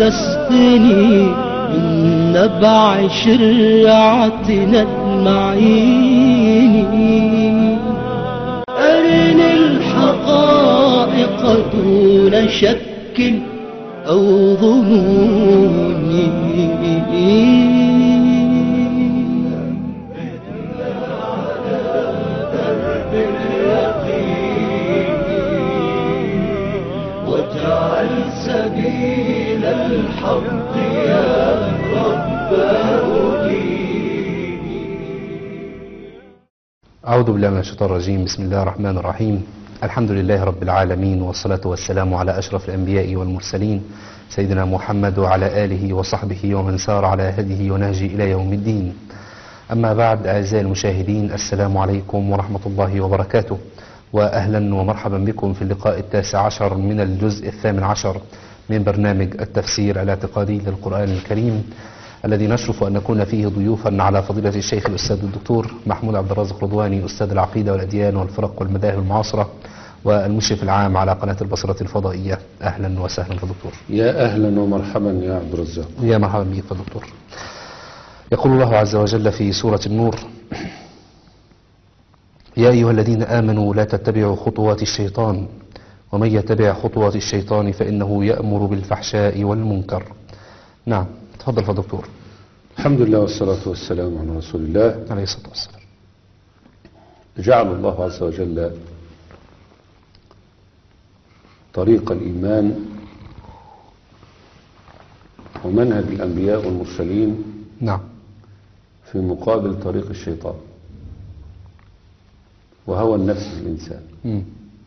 تسقني من نبع شرعتنا المعين أرني الحقائق دون شك أو ظنون واجعل سبيل الحق يا رب أعوذ بالله من الشيطان الرجيم بسم الله الرحمن الرحيم الحمد لله رب العالمين والصلاة والسلام على أشرف الأنبياء والمرسلين سيدنا محمد وعلى آله وصحبه ومن سار على هديه ونهجه إلى يوم الدين أما بعد أعزائي المشاهدين السلام عليكم ورحمة الله وبركاته وأهلا ومرحبا بكم في اللقاء التاسع عشر من الجزء الثامن عشر من برنامج التفسير الاعتقادي للقرآن الكريم الذي نشرف أن نكون فيه ضيوفا على فضيلة الشيخ الأستاذ الدكتور محمود عبد الرازق رضواني أستاذ العقيدة والأديان والفرق والمذاهب المعاصرة والمشرف العام على قناة البصرة الفضائية أهلا وسهلا يا دكتور يا أهلا ومرحبا يا عبد الرزاق يا مرحبا بك يا دكتور يقول الله عز وجل في سورة النور يا أيها الذين آمنوا لا تتبعوا خطوات الشيطان ومن يتبع خطوات الشيطان فإنه يأمر بالفحشاء والمنكر نعم تفضل يا دكتور الحمد لله والصلاة والسلام على رسول الله عليه الصلاة والسلام جعل الله عز وجل طريق الإيمان ومنهج الأنبياء والمرسلين نعم في مقابل طريق الشيطان وهوى النفس للإنسان مم.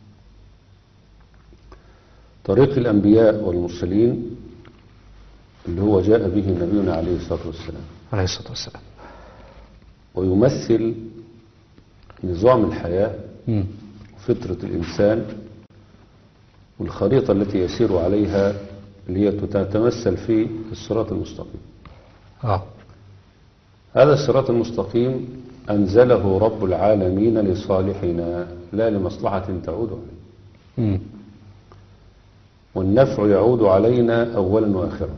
طريق الأنبياء والمرسلين اللي هو جاء به نبينا عليه الصلاة والسلام عليه الصلاة والسلام ويمثل نظام الحياة مم. وفطرة الإنسان والخريطة التي يسير عليها اللي هي تتمثل في الصراط المستقيم آه هذا الصراط المستقيم أنزله رب العالمين لصالحنا لا لمصلحة تعود عليه مم. والنفع يعود علينا أولا وآخرا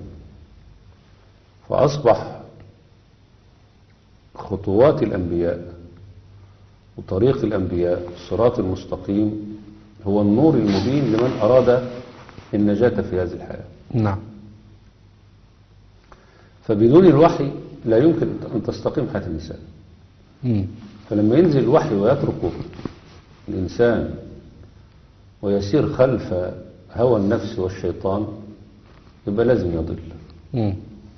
فأصبح خطوات الأنبياء وطريق الأنبياء الصراط المستقيم هو النور المبين لمن أراد النجاة في هذه الحياة نعم فبدون الوحي لا يمكن أن تستقيم حياة الإنسان مم. فلما ينزل الوحي ويتركه الإنسان ويسير خلف هوى النفس والشيطان يبقى لازم يضل مم.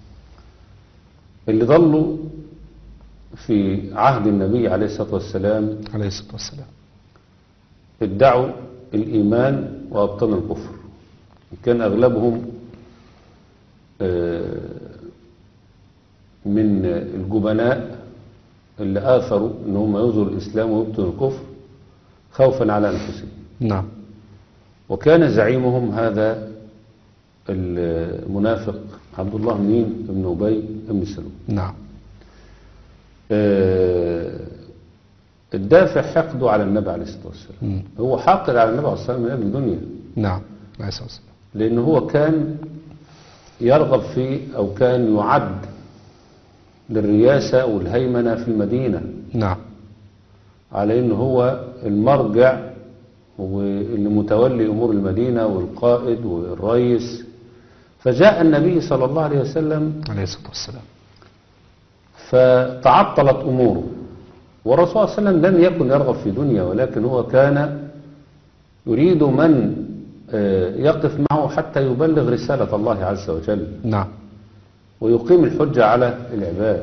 اللي ضلوا في عهد النبي عليه الصلاة والسلام عليه الصلاة والسلام ادعوا الإيمان وأبطنوا الكفر كان أغلبهم آه، من الجبناء اللي آثروا ان هم يظهروا الإسلام ويبطنوا الكفر خوفا على أنفسهم نعم وكان زعيمهم هذا المنافق عبد الله مين ابن أبي ابن سلول نعم آه، الدافع حقده على النبي عليه الصلاة والسلام مم. هو حاقد على النبي عليه الصلاة والسلام من أجل الدنيا نعم عليه الصلاة والسلام لأنه هو كان يرغب في أو كان يعد للرياسة والهيمنة في المدينة نعم على أنه هو المرجع واللي متولي أمور المدينة والقائد والرئيس فجاء النبي صلى الله عليه وسلم عليه الصلاة والسلام فتعطلت أموره والرسول صلى الله عليه وسلم لم يكن يرغب في دنيا ولكن هو كان يريد من آه، يقف معه حتى يبلغ رسالة الله عز وجل نعم ويقيم الحجة على العباد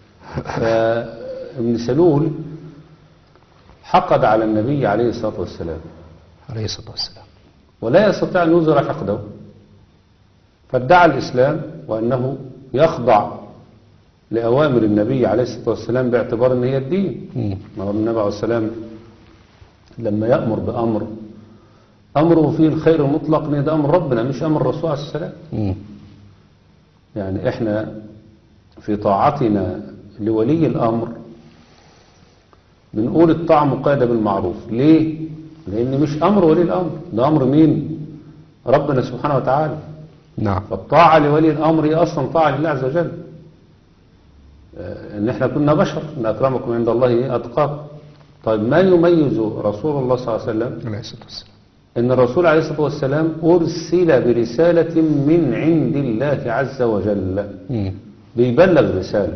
فابن سلول حقد على النبي عليه الصلاة والسلام عليه الصلاة والسلام ولا يستطيع أن يظهر حقده فادعى الإسلام وأنه يخضع لأوامر النبي عليه الصلاة والسلام باعتبار أن هي الدين مم. ما هو النبي عليه السلام لما يأمر بأمر أمره فيه الخير المطلق إن ده أمر ربنا مش أمر الرسول عليه السلام مم. يعني إحنا في طاعتنا لولي الأمر بنقول الطاعة مقيدة بالمعروف ليه؟ لأن مش أمر ولي الأمر ده أمر مين؟ ربنا سبحانه وتعالى نعم فالطاعة لولي الأمر هي أصلا طاعة لله عز وجل آه، إن إحنا كنا بشر إن أكرمكم عند الله أتقاكم طيب ما يميز رسول الله صلى الله عليه وسلم عليه الصلاة والسلام إن الرسول عليه الصلاة والسلام أرسل برسالة من عند الله عز وجل مم. بيبلغ رسالة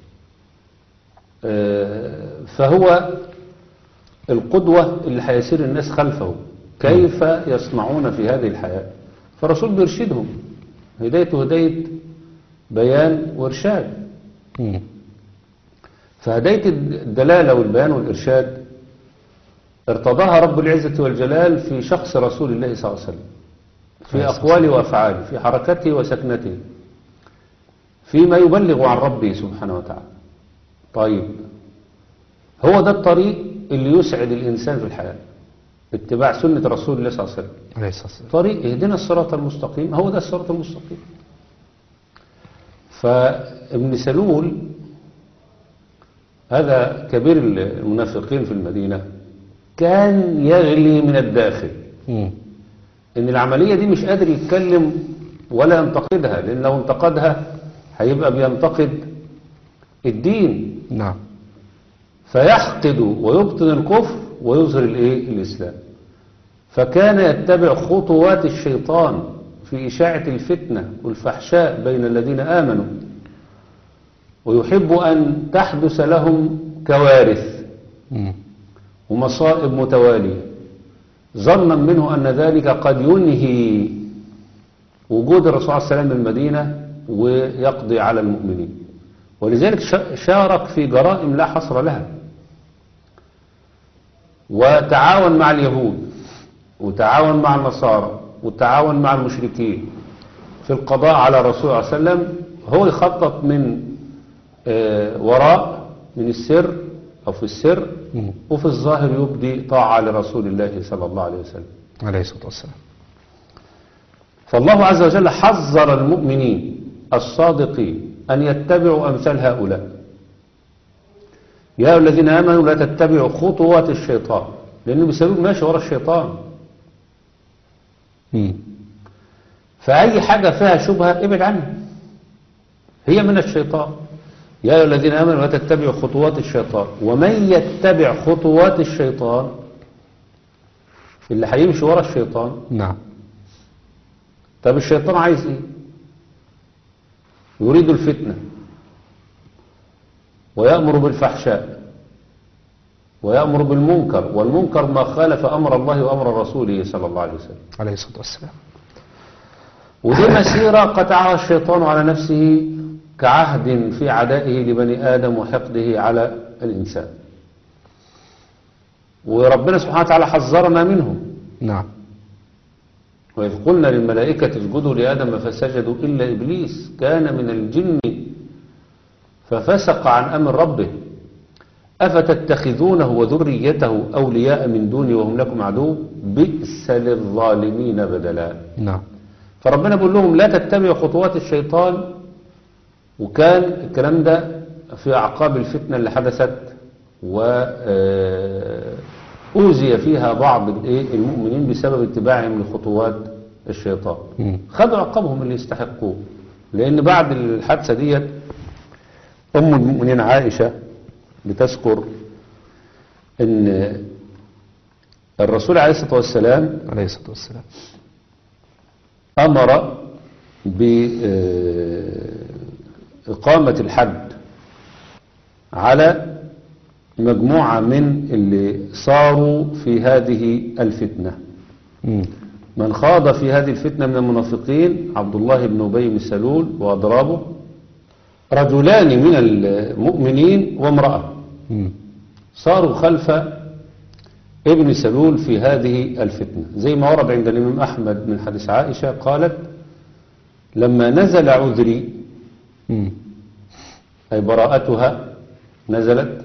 آه، فهو القدوة اللي هيسير الناس خلفه كيف يصنعون في هذه الحياة فالرسول بيرشدهم هدايته هداية بيان وإرشاد مم. فهداية الدلالة والبيان والإرشاد ارتضاها رب العزة والجلال في شخص رسول الله صلى الله عليه وسلم في عليه الصلاة أقواله وأفعاله في حركته وسكنته فيما يبلغ عن ربه سبحانه وتعالى طيب هو ده الطريق اللي يسعد الإنسان في الحياة اتباع سنة رسول الله صلى الله عليه وسلم عليه الصلاة والسلام طريق اهدنا الصراط المستقيم هو ده الصراط المستقيم فابن سلول هذا كبير المنافقين في المدينة كان يغلي من الداخل مم. ان العملية دي مش قادر يتكلم ولا ينتقدها لان لو انتقدها هيبقى بينتقد الدين نعم فيحقد ويبطن الكفر ويظهر الايه الاسلام فكان يتبع خطوات الشيطان في اشاعه الفتنه والفحشاء بين الذين امنوا ويحب ان تحدث لهم كوارث مم. ومصائب متواليه ظنا منه ان ذلك قد ينهي وجود الرسول عليه السلام بالمدينه ويقضي على المؤمنين ولذلك شا- شارك في جرائم لا حصر لها وتعاون مع اليهود وتعاون مع النصارى وتعاون مع المشركين في القضاء على الرسول صلى الله عليه وسلم هو يخطط من آه، وراء من السر أو في السر مم. وفي الظاهر يبدي طاعة لرسول الله صلى الله عليه وسلم عليه الصلاة والسلام فالله عز وجل حذر المؤمنين الصادقين أن يتبعوا أمثال هؤلاء يا أيها الذين آمنوا لا تتبعوا خطوات الشيطان لأنه بيسبب ماشي ورا الشيطان مم. فأي حاجة فيها شبهة ابعد عنها هي من الشيطان يا أيها الذين آمنوا لا تتبعوا خطوات الشيطان ومن يتبع خطوات الشيطان اللي هيمشي ورا الشيطان نعم طب الشيطان عايز ايه يريد الفتنة ويأمر بالفحشاء ويأمر بالمنكر والمنكر ما خالف أمر الله وأمر رسوله صلى الله عليه وسلم عليه الصلاة والسلام ودي مسيرة قطعها الشيطان على نفسه كعهد في عدائه لبني آدم وحقده على الإنسان وربنا سبحانه وتعالى حذرنا منهم نعم وإذ قلنا للملائكة اسجدوا لآدم فسجدوا إلا إبليس كان من الجن ففسق عن أمر ربه أفتتخذونه وذريته أولياء من دوني وهم لكم عدو بئس للظالمين بدلا نعم فربنا بيقول لهم لا تتبعوا خطوات الشيطان وكان الكلام ده في أعقاب الفتنة اللي حدثت وأوذي فيها بعض الإيه؟ المؤمنين بسبب اتباعهم لخطوات الشيطان مم. خدوا عقابهم اللي يستحقوه لأن بعد الحادثة ديت أم المؤمنين عائشة بتذكر أن الرسول عليه الصلاة والسلام عليه الصلاة والسلام أمر بإقامة الحد على مجموعة من اللي صاروا في هذه الفتنة مم. من خاض في هذه الفتنة من المنافقين عبد الله بن أبي بن سلول وأضرابه رجلان من المؤمنين وامرأة مم. صاروا خلف ابن سلول في هذه الفتنة زي ما ورد عند الإمام أحمد من حديث عائشة قالت لما نزل عذري مم. أي براءتها نزلت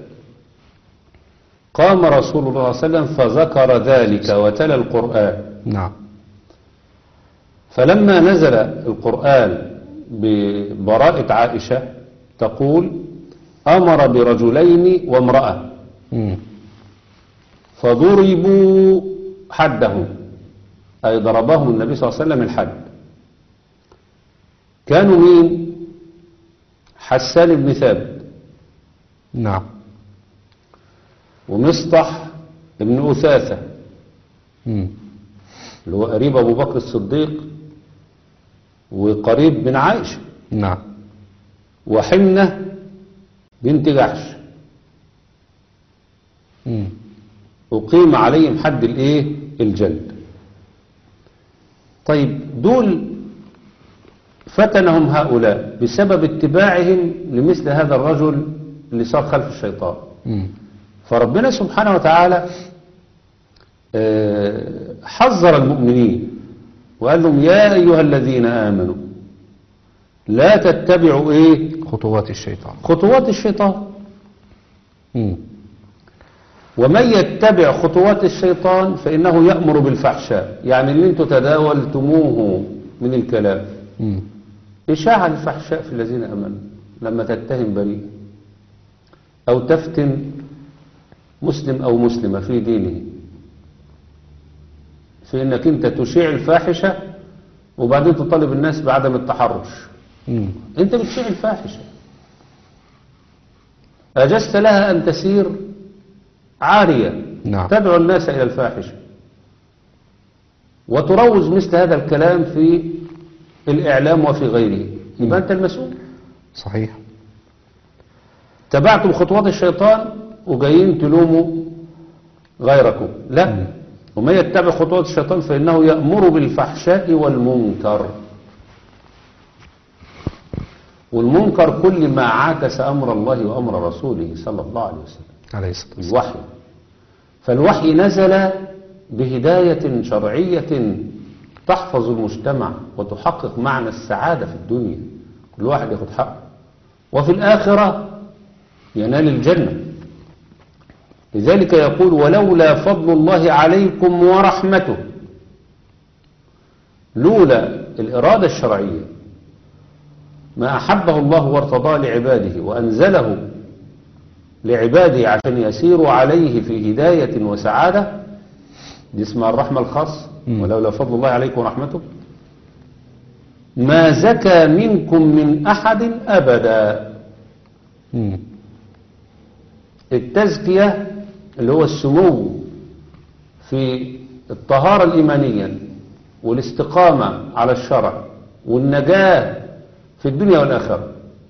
قام رسول الله صلى الله عليه وسلم فذكر ذلك وتلا القرآن نعم فلما نزل القرآن ببراءة عائشة تقول أمر برجلين وامرأة مم. فضربوا حدهم أي ضربهم النبي صلى الله عليه وسلم الحد كانوا مين حسان بن ثابت نعم ومصطح بن أثاثة مم. اللي هو قريب أبو بكر الصديق وقريب من عائشة نعم وحمنة بنت جحش مم. أقيم عليهم حد الإيه الجلد طيب دول فتنهم هؤلاء بسبب اتباعهم لمثل هذا الرجل اللي صار خلف الشيطان مم. فربنا سبحانه وتعالى آه، حذر المؤمنين وقال لهم يا أيها الذين آمنوا لا تتبعوا إيه خطوات الشيطان خطوات الشيطان مم. ومن يتبع خطوات الشيطان فإنه يأمر بالفحشاء يعني اللي انتوا تداولتموه من الكلام مم. إشاعة الفحشاء في الذين أمنوا لما تتهم بريء أو تفتن مسلم أو مسلمة في دينه في أنك أنت تشيع الفاحشة وبعدين تطالب الناس بعدم التحرش مم. أنت بتشيع الفاحشة أجزت لها أن تسير عارية نعم. تدعو الناس إلى الفاحشة وتروج مثل هذا الكلام في الإعلام وفي غيره يبقى أنت المسؤول صحيح تبعتم خطوات الشيطان وجايين تلوموا غيركم لا ومن يتبع خطوات الشيطان فإنه يأمر بالفحشاء والمنكر والمنكر كل ما عاكس أمر الله وأمر رسوله صلى الله عليه وسلم عليه الصلاة والسلام الوحي فالوحي نزل بهداية شرعية تحفظ المجتمع وتحقق معنى السعادة في الدنيا كل واحد ياخد حقه وفي الآخرة ينال الجنة لذلك يقول ولولا فضل الله عليكم ورحمته لولا الإرادة الشرعية ما أحبه الله وارتضاه لعباده وأنزله لعباده عشان يسيروا عليه في هداية وسعادة دي اسمها الرحمة الخاصة مم. ولولا فضل الله عليكم ورحمته ما زكى منكم من أحد أبدا مم. التزكية اللي هو السمو في الطهارة الإيمانية والاستقامة على الشرع والنجاة في الدنيا والآخرة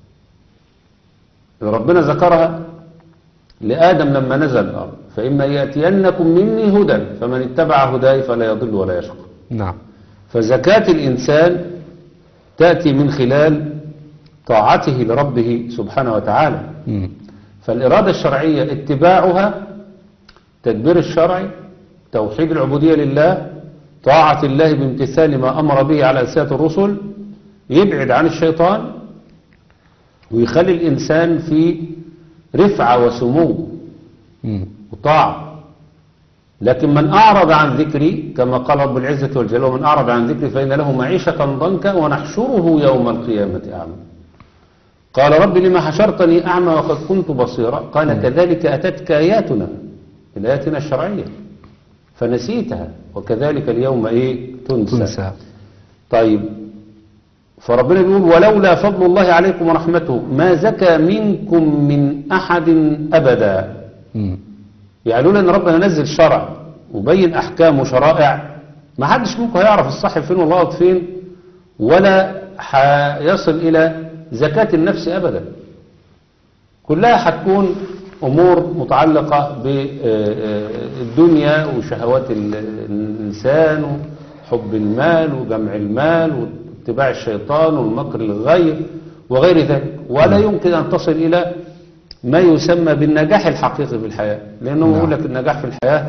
ربنا ذكرها لآدم لما نزل الأرض فإما يأتينكم مني هدى فمن اتبع هداي فلا يضل ولا يشقى نعم فزكاة الإنسان تأتي من خلال طاعته لربه سبحانه وتعالى مم. فالإرادة الشرعية اتباعها تدبير الشرع توحيد العبودية لله طاعة الله بامتثال ما أمر به على ألسنة الرسل يبعد عن الشيطان ويخلي الإنسان في رفعة وسمو مم. وطاعة لكن من أعرض عن ذكري كما قال رب العزة والجلال ومن أعرض عن ذكري فإن له معيشة ضنكا ونحشره يوم القيامة أعمى قال رب لما حشرتني أعمى وقد كنت بصيرا قال كذلك أتتك آياتنا الآياتنا الشرعية فنسيتها وكذلك اليوم إيه تنسى, تنسى طيب فربنا بيقول ولولا فضل الله عليكم ورحمته ما زكى منكم من أحد أبدا مم. يعني لولا ان ربنا نزل شرع وبين احكام وشرائع ما حدش منكم هيعرف الصح فين والغلط فين ولا هيصل الى زكاة النفس ابدا كلها هتكون امور متعلقة بالدنيا وشهوات ال- الانسان وحب المال وجمع المال واتباع الشيطان والمكر للغير وغير ذلك ولا يمكن ان تصل الى ما يسمى بالنجاح الحقيقي في الحياة لأنه نعم. يقول لك النجاح في الحياة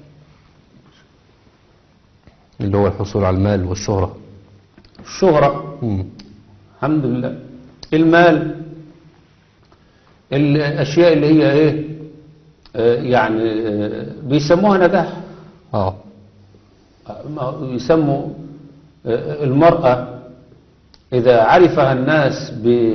اللي هو الحصول على المال والشهرة الشهرة مم. الحمد لله المال الأشياء اللي هي إيه آه، يعني آه، بيسموها نجاح اه ما يسموا آه، المرأة إذا عرفها الناس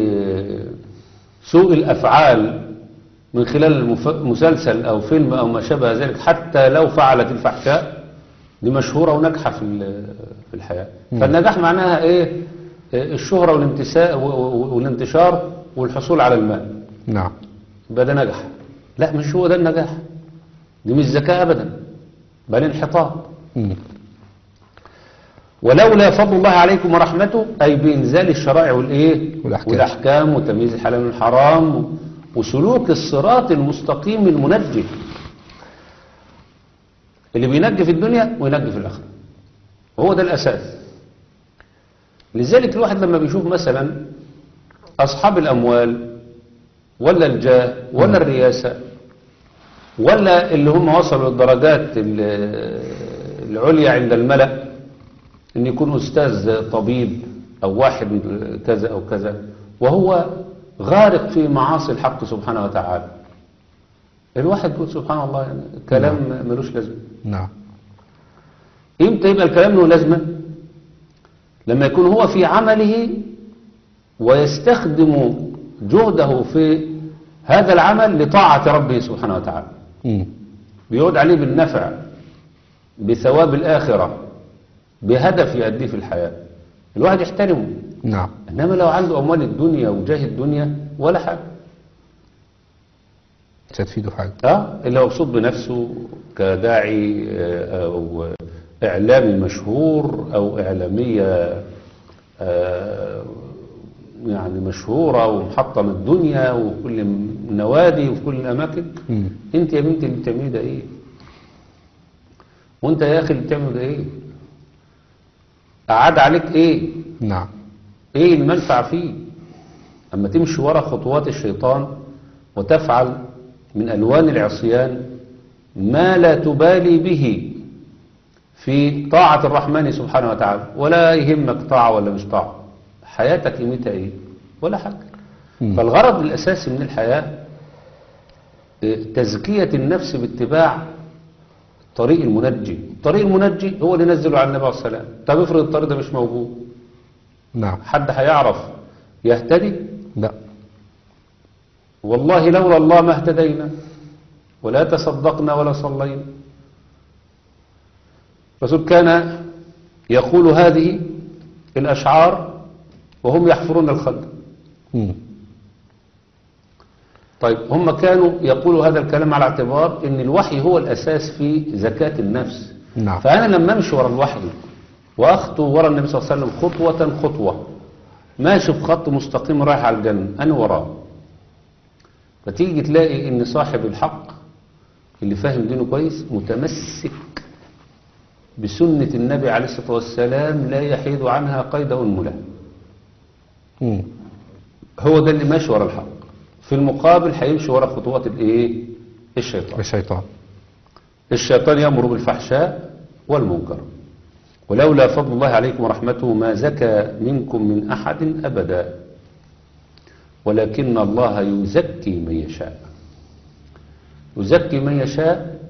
بسوء الأفعال من خلال المف- مسلسل أو فيلم أو ما شابه ذلك حتى لو فعلت الفحشاء دي مشهورة وناجحة في ال- في الحياة مم. فالنجاح معناها إيه الشهرة والامتساء و- و- والانتشار والحصول على المال نعم يبقى ده نجح لا مش هو ده النجاح دي مش ذكاء أبدا بل انحطاط مم. ولولا فضل الله عليكم ورحمته أي بإنزال الشرائع والإيه والأحكام. والأحكام وتمييز الحلال من الحرام وسلوك الصراط المستقيم المنجي اللي بينجي في الدنيا وينجي في الآخرة هو ده الأساس لذلك الواحد لما بيشوف مثلا أصحاب الأموال ولا الجاه ولا الرياسة ولا اللي هم وصلوا للدرجات ال- العليا عند الملأ ان يكون استاذ طبيب او واحد كذا او كذا وهو غارق في معاصي الحق سبحانه وتعالى الواحد يقول سبحان الله يعني كلام ملوش لازمه نعم امتى يبقى الكلام له لازمه لما يكون هو في عمله ويستخدم جهده في هذا العمل لطاعة ربه سبحانه وتعالى مم. بيعود عليه بالنفع بثواب الآخرة بهدف يؤديه في الحياة الواحد يحترمه نعم إنما لو عنده أموال الدنيا وجاه الدنيا ولا حاجة مش هتفيده حاجة اه اللي هو مبسوط بنفسه كداعي آه، او اعلامي مشهور او اعلاميه آه، يعني مشهوره ومحطم الدنيا وكل النوادي وفي كل الاماكن مم. انت يا بنتي اللي بتعمليه ده ايه وانت يا اخي اللي بتعمل ده ايه قعد عليك ايه نعم ايه المنفع فيه اما تمشي ورا خطوات الشيطان وتفعل من الوان العصيان ما لا تبالي به في طاعة الرحمن سبحانه وتعالى ولا يهمك طاعة ولا مش طاعة حياتك قيمتها ايه ولا حاجة مم. فالغرض الاساسي من الحياة إيه، تزكية النفس باتباع الطريق المنجي الطريق المنجي هو اللي نزله على النبي عليه الصلاة والسلام طب افرض الطريق ده مش موجود نعم حد هيعرف يهتدي لا والله لولا الله ما اهتدينا ولا تصدقنا ولا صلينا الرسول كان يقول هذه الأشعار وهم يحفرون الخلق مم. طيب هم كانوا يقولوا هذا الكلام على اعتبار ان الوحي هو الأساس في زكاة النفس نعم فأنا لما أمشي ورا الوحي وأخطو ورا النبي صلى الله عليه وسلم خطوة خطوة ماشي في خط مستقيم رايح على الجنة أنا وراه فتيجي تلاقي إن صاحب الحق اللي فاهم دينه كويس متمسك بسنة النبي عليه الصلاة والسلام لا يحيد عنها قيد أنملة مم. هو ده اللي ماشي ورا الحق في المقابل هيمشي ورا خطوات الايه الشيطان الشيطان الشيطان يأمر بالفحشاء والمنكر ولولا فضل الله عليكم ورحمته ما زكى منكم من أحد أبدا ولكن الله يزكي من يشاء يزكي من يشاء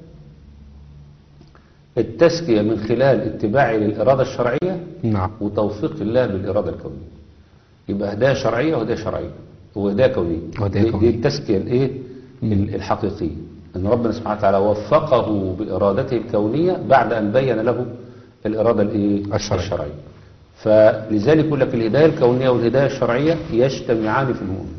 التزكية من خلال اتباعه للإرادة الشرعية نعم وتوفيق الله بالإرادة الكونية يبقى هداية شرعية وهداية شرعية وهداية كونية وهداية دي- دي كونية. التزكية الايه ال- الحقيقية ان ربنا سبحانه وتعالى وفقه بإرادته الكونية بعد أن بين له الإرادة الايه الشرعية. الشرعية فلذلك يقول لك الهداية الكونية والهداية الشرعية يجتمعان في المؤمن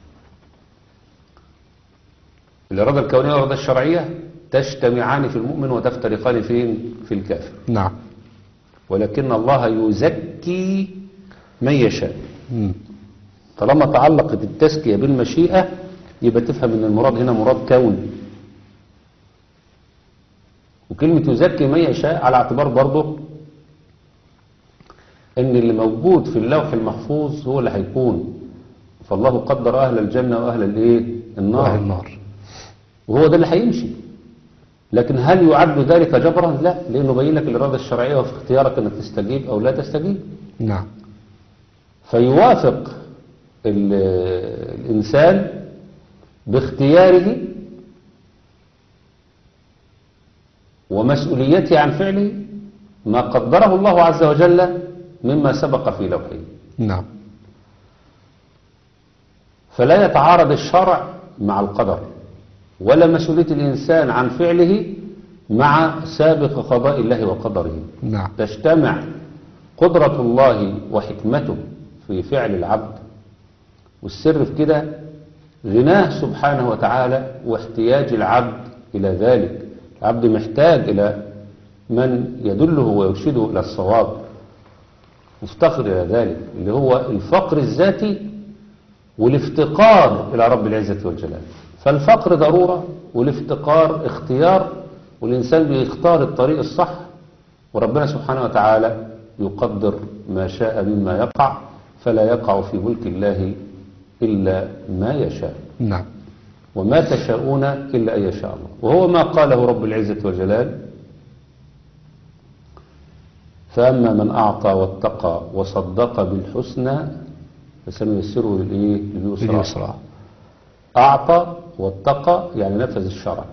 الإرادة الكونية والإرادة الشرعية تجتمعان في المؤمن وتفترقان فين في الكافر نعم ولكن الله يزكي من يشاء مم. طالما تعلقت التزكية بالمشيئة يبقى تفهم ان المراد هنا مراد كوني وكلمة يزكي من يشاء على اعتبار برضه ان اللي موجود في اللوح المحفوظ هو اللي هيكون فالله قدر اهل الجنة واهل الايه النار وأهل النار وهو ده اللي هيمشي لكن هل يعد ذلك جبرا لا لانه بين لك الاراده الشرعيه وفي اختيارك انك تستجيب او لا تستجيب نعم فيوافق ال- الإنسان باختياره ومسؤوليته عن فعله ما قدره الله عز وجل مما سبق في لوحه نعم فلا يتعارض الشرع مع القدر ولا مسؤولية الإنسان عن فعله مع سابق قضاء الله وقدره نعم تجتمع قدرة الله وحكمته في فعل العبد والسر في كده غناه سبحانه وتعالى واحتياج العبد إلى ذلك العبد محتاج إلى من يدله ويرشده إلى الصواب مفتقر إلى ذلك اللي هو الفقر الذاتي والافتقار إلى رب العزة والجلال فالفقر ضرورة والافتقار اختيار والإنسان بيختار الطريق الصح وربنا سبحانه وتعالى يقدر ما شاء مما يقع فلا يقع في ملك الله إلا ما يشاء نعم وما تشاءون إلا أن يشاء الله وهو ما قاله رب العزة والجلال فأما من أعطى واتقى وصدق بالحسنى فسنيسره للإيه؟ لليسرى اليسرى أعطى واتقى يعني نفذ الشرع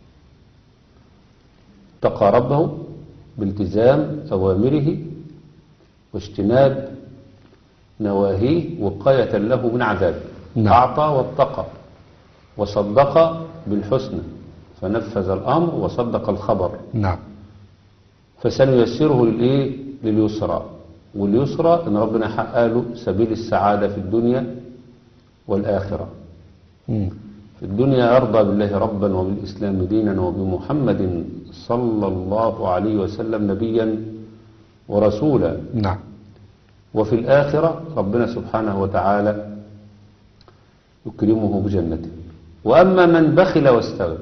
اتقى ربه بالتزام أوامره واجتناب نواهيه وقاية له من عذابه نعم. أعطى واتقى وصدق بالحسنى فنفذ الأمر وصدق الخبر نعم فسنيسره للإيه؟ لليسرى واليسرى إن ربنا حقق له سبيل السعادة في الدنيا والآخرة مم. في الدنيا يرضى بالله ربا وبالإسلام دينا وبمحمد صلى الله عليه وسلم نبيا ورسولا نعم وفي الآخرة ربنا سبحانه وتعالى يكرمه بجنته وأما من بخل واستغنى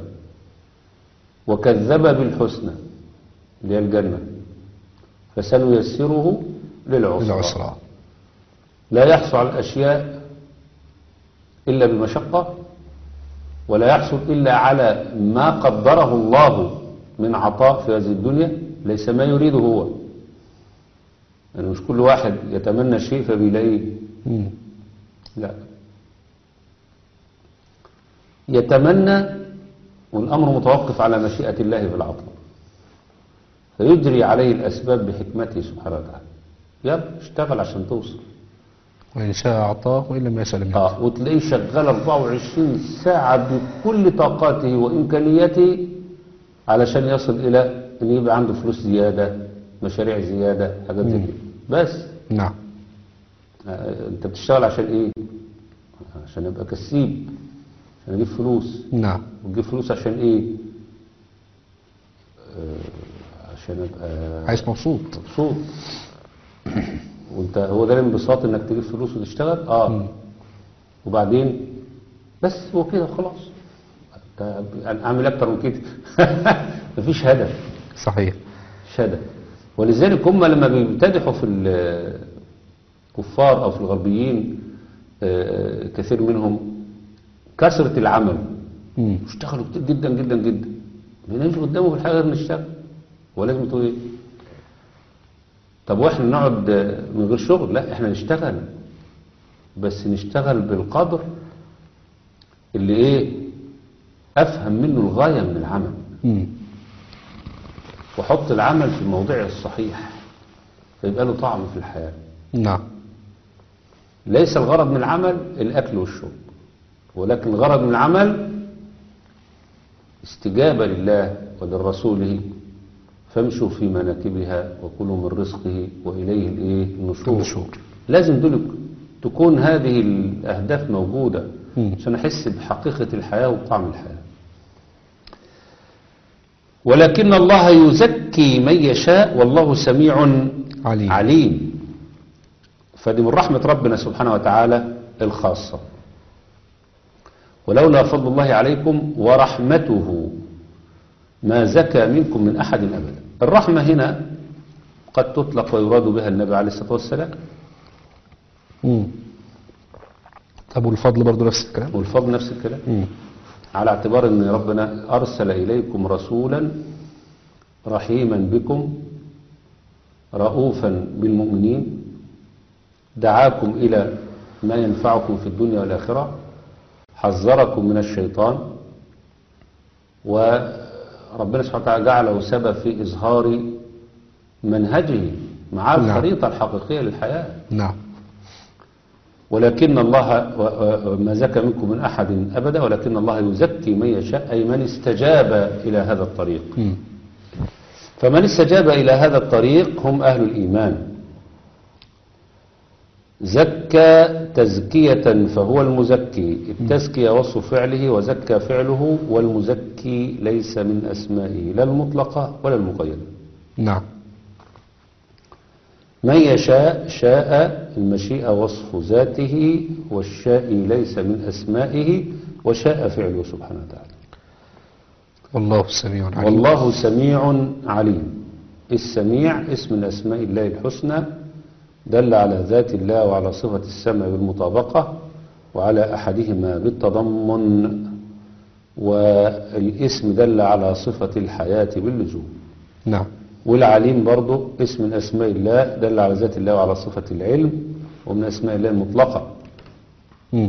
وكذب بالحسنى اللي هي الجنة فسنيسره للعسرى العسرى لا يحصل على الأشياء إلا بمشقة ولا يحصل إلا على ما قدره الله من عطاء في هذه الدنيا ليس ما يريده هو يعني مش كل واحد يتمنى شيء فبيلاقيه مم. لا يتمنى والأمر متوقف على مشيئة الله في العطاء فيجري عليه الأسباب بحكمته سبحانه وتعالى يلا اشتغل عشان توصل وإن شاء أعطاه وإن لم يشاء لم يعطه اه وتلاقيه شغال 24 ساعة بكل طاقاته وإمكانياته علشان يصل إلى أن يبقى عنده فلوس زيادة مشاريع زيادة حاجات زي كده بس نعم آه أنت بتشتغل عشان إيه؟ عشان أبقى كسيب عشان أجيب فلوس نعم وتجيب فلوس عشان إيه؟ آه عشان أبقى عايش مبسوط مبسوط وانت هو ده الانبساط انك تجيب فلوس وتشتغل اه وبعدين بس هو كده خلاص انت أنا اعمل اكتر من كده مفيش هدف صحيح مفيش هدف ولذلك هم لما بيمتدحوا في الكفار او في الغربيين آه، كثير منهم كثرة العمل مم. اشتغلوا كتير جدا جدا جدا ما نجي قدامه في الحاجة غير نشتغل ولازم تقول ايه طب واحنا نقعد من غير شغل لا احنا نشتغل بس نشتغل بالقدر اللي ايه افهم منه الغاية من العمل مم. وحط العمل في موضعه الصحيح فيبقى له طعم في الحياة نعم ليس الغرض من العمل الأكل والشرب ولكن الغرض من العمل استجابة لله وللرسوله فامشوا في مناكبها وكلوا من رزقه وإليه الإيه النشور النشور. لازم دول تكون هذه الأهداف موجودة مم. عشان أحس بحقيقة الحياة وطعم الحياة ولكن الله يزكي من يشاء والله سميع عليم. عليم فدي من رحمة ربنا سبحانه وتعالى الخاصة ولولا فضل الله عليكم ورحمته ما زكى منكم من أحد أبدا الرحمة هنا قد تطلق ويراد بها النبي عليه الصلاة والسلام مم. طب والفضل برضو نفس الكلام والفضل نفس الكلام مم. على اعتبار أن ربنا أرسل إليكم رسولا رحيما بكم رؤوفا بالمؤمنين دعاكم إلى ما ينفعكم في الدنيا والآخرة حذركم من الشيطان وربنا سبحانه وتعالى جعله سبب في إظهار منهجه مع نعم. الخريطة الحقيقية للحياة نعم ولكن الله و- و- ما زكى منكم من أحد أبدا ولكن الله يزكي من يشاء أي من استجاب إلى هذا الطريق مم. فمن استجاب إلى هذا الطريق هم أهل الإيمان زكى تزكية فهو المزكي التزكية وصف فعله وزكى فعله والمزكي ليس من أسمائه لا المطلقة ولا المقيدة نعم من يشاء شاء المشيئة وصف ذاته والشاء ليس من أسمائه وشاء فعله سبحانه وتعالى والله السميع العليم والله سميع عليم السميع اسم من أسماء الله الحسنى دل على ذات الله وعلى صفة السمع بالمطابقة وعلى أحدهما بالتضمن والاسم دل على صفة الحياة باللزوم نعم والعليم برضو اسم من أسماء الله دل على ذات الله وعلى صفة العلم ومن أسماء الله المطلقة مم.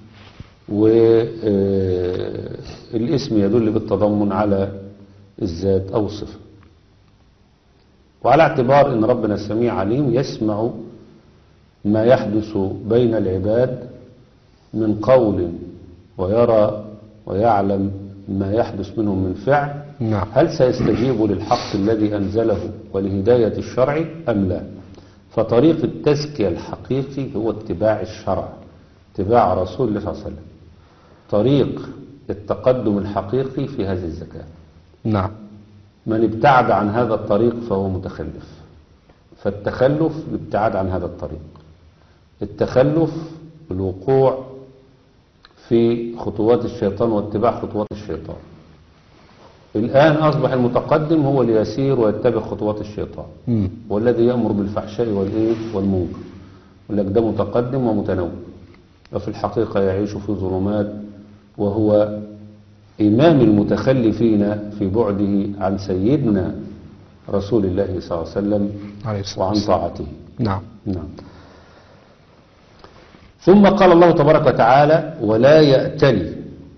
والاسم يدل بالتضمن على الذات أو الصفة وعلى اعتبار أن ربنا السميع عليم يسمع ما يحدث بين العباد من قول ويرى ويعلم ما يحدث منهم من فعل نعم هل سيستجيب للحق الذي أنزله ولهداية الشرع أم لا فطريق التزكية الحقيقي هو اتباع الشرع اتباع رسول الله صلى الله عليه وسلم طريق التقدم الحقيقي في هذه الزكاة نعم من ابتعد عن هذا الطريق فهو متخلف فالتخلف الابتعاد عن هذا الطريق التخلف الوقوع في خطوات الشيطان واتباع خطوات الشيطان الآن أصبح المتقدم هو اللي يسير ويتبع خطوات الشيطان مم. والذي يأمر بالفحشاء والإيه والمنكر يقول لك ده متقدم ومتنوع وفي الحقيقة يعيش في ظلمات وهو إمام المتخلفين في بعده عن سيدنا رسول الله صلى الله عليه وسلم عليه الصلاة وعن والسلام طاعته نعم نعم ثم قال الله تبارك وتعالى ولا يأتلي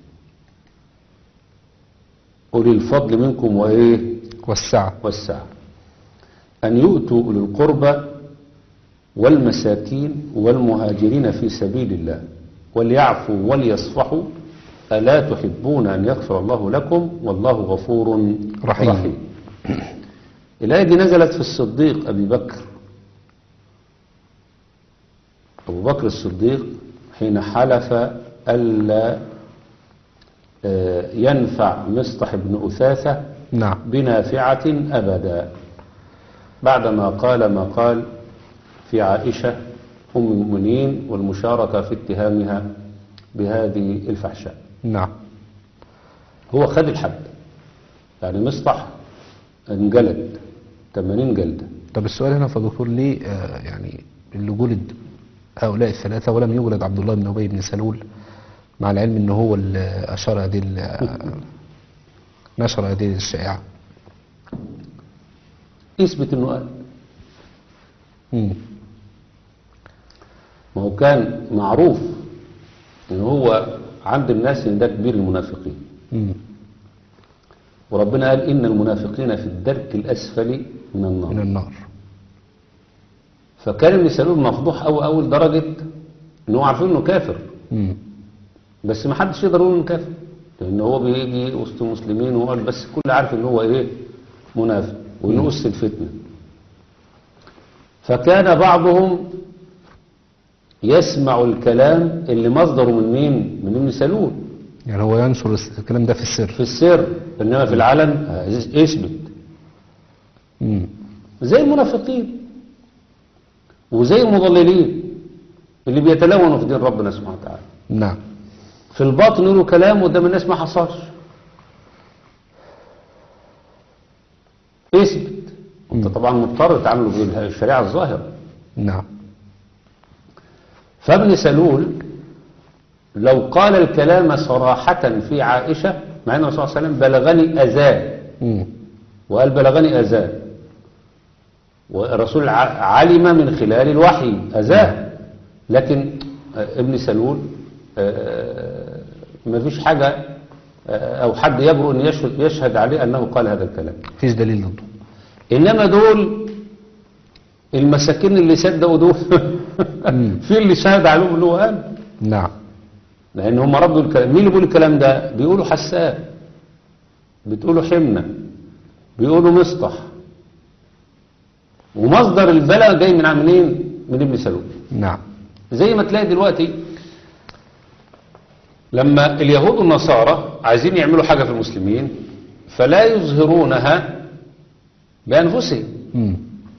أولي الفضل منكم وإيه والسعة والسعة أن يؤتوا أولي القربى والمساكين والمهاجرين في سبيل الله وليعفوا وليصفحوا ألا تحبون أن يغفر الله لكم والله غفور رحيم. رحيم الآية دي نزلت في الصديق أبي بكر أبو بكر الصديق حين حلف ألا آه، ينفع مصطح بن أثاثة نعم بنافعة أبدا بعدما قال ما قال في عائشة أم المؤمنين والمشاركة في اتهامها بهذه الفحشاء نعم هو خد الحد يعني مصطح انجلد 80 جلدة طب السؤال هنا فدكتور ليه آه يعني اللي جلد هؤلاء الثلاثة ولم يولد عبد الله بن أبي بن سلول مع العلم ان هو اللي أشار هذه ال- نشر هذه الشائعة يثبت انه قال مم. ما هو كان معروف ان هو عند الناس ان ده كبير المنافقين مم. وربنا قال ان المنافقين في الدرك الاسفل من النار من النار فكان ابن سلول مفضوح أول أول درجة إن هو عارفين إنه كافر مم. بس ما حدش يقدر يقول إنه كافر لأن هو بيجي وسط المسلمين وهو بس الكل عارف إن هو إيه منافق وإنه أس الفتنة فكان بعضهم يسمع الكلام اللي مصدره من مين؟ من ابن سلول يعني هو ينشر الس- الكلام ده في السر في السر إنما في العلن آه، اثبت مم. زي المنافقين وزي المضللين اللي بيتلونوا في دين ربنا سبحانه وتعالى نعم في الباطن يقولوا كلام قدام الناس ما حصلش اثبت انت طبعا مضطر تعامله بالشريعه الظاهره نعم فابن سلول لو قال الكلام صراحة في عائشة مع أن الرسول صلى الله عليه وسلم بلغني أذاه مم. وقال بلغني أذاه والرسول ع- علم من خلال الوحي أذاه لكن آه، ابن سلول آه، ما فيش حاجة آه، أو حد يجرؤ أن يشهد, يشهد عليه أنه قال هذا الكلام مفيش دليل ضده إنما دول المساكين اللي صدقوا دول في اللي شهد عليهم اللي هو قال نعم لأن هم ردوا الكلام مين اللي بيقول الكلام ده بيقولوا حسان بتقولوا حمنة بيقولوا مسطح ومصدر البلاء جاي من منين من ابن سلول نعم زي ما تلاقي دلوقتي لما اليهود والنصارى عايزين يعملوا حاجة في المسلمين فلا يظهرونها بأنفسهم مم.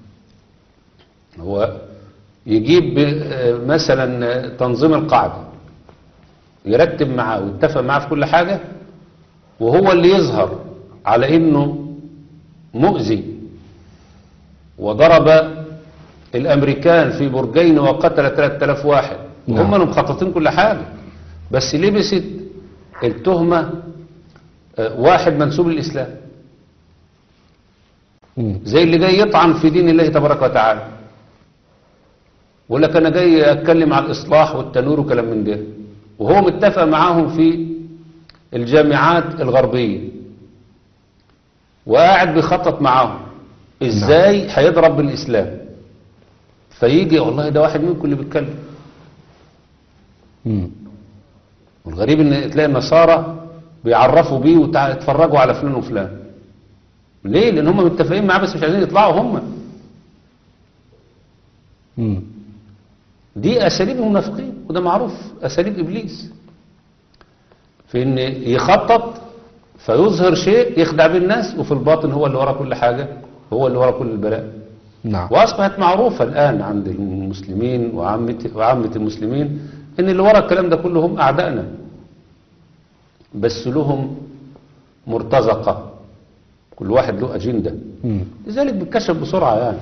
هو يجيب آه، مثلا آه، تنظيم القاعدة يرتب معاه ويتفق معاه في كل حاجة وهو اللي يظهر على انه مؤذي وضرب الامريكان في برجين وقتل 3000 واحد نعم. وهم اللي مخططين كل حاجة بس لبست التهمة آه، واحد منسوب للإسلام مم. زي اللي جاي يطعن في دين الله تبارك وتعالى ويقول لك انا جاي اتكلم على الاصلاح والتنوير وكلام من ده وهو متفق معاهم في الجامعات الغربيه وقاعد بيخطط معاهم ازاي هيضرب بالاسلام فيجي والله ده واحد منكم اللي بيتكلم مم. والغريب ان تلاقي النصارى بيعرفوا بيه ويتفرجوا على فلان وفلان ليه لان هم متفقين معاه بس مش عايزين يطلعوا هم مم. دي اساليب المنافقين وده معروف اساليب ابليس في ان يخطط فيظهر شيء يخدع بيه الناس وفي الباطن هو اللي ورا كل حاجه هو اللي ورا كل البلاء نعم واصبحت معروفه الان عند المسلمين وعامه وعامه المسلمين ان اللي ورا الكلام ده كله هم اعدائنا بس لهم مرتزقه كل واحد له اجنده مم. لذلك بيتكشف بسرعة يعني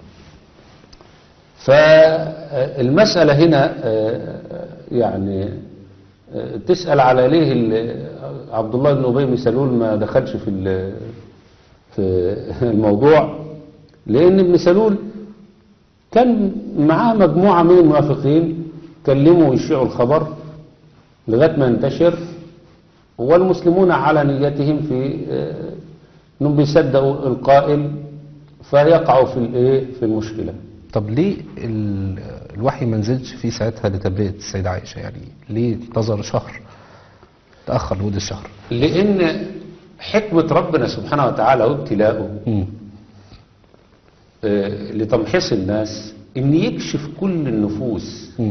فالمسألة هنا آه، يعني آه، تسأل على ليه ال- عبد الله بن أبي بن سلول ما دخلش في ال- في الموضوع لأن ابن سلول كان معاه مجموعة من المنافقين كلموا ويشيعوا الخبر لغاية ما انتشر والمسلمون على نيتهم في آه، انهم بيصدقوا القائل فيقعوا في الايه في المشكله طب ليه ال- الوحي ما نزلش فيه ساعتها لتبرئة السيدة عائشة يعني ليه انتظر شهر تأخر لمدة الشهر لان حكمه ربنا سبحانه وتعالى وابتلاؤه مم. آه، لتمحيص الناس ان يكشف كل النفوس مم.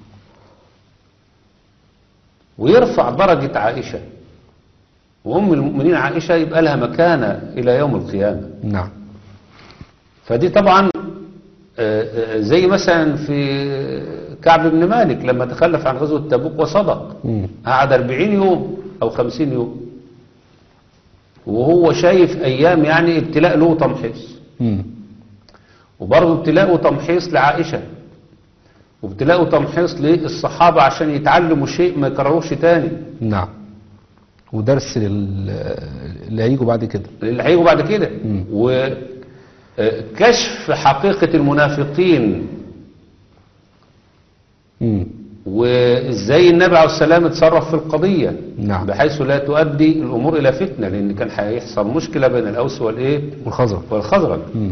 ويرفع درجه عائشه وام المؤمنين عائشه يبقى لها مكانه الى يوم القيامه نعم فدي طبعا آه، آه، زي مثلا في كعب بن مالك لما تخلف عن غزوة تبوك وصدق مم. قعد 40 يوم أو 50 يوم وهو شايف أيام يعني ابتلاء له وتمحيص مم. وبرضه ابتلاء وتمحيص لعائشة وابتلاء وتمحيص للصحابة عشان يتعلموا شيء ما يكرروش تاني نعم ودرس لل- اللي هيجوا بعد كده اللي هيجوا بعد كده مم. وكشف حقيقة المنافقين مم. وازاي النبي عليه السلام اتصرف في القضية نعم. بحيث لا تؤدي الامور الى فتنة لان كان هيحصل مشكلة بين الاوس والايه والخزرج والخزرج مم.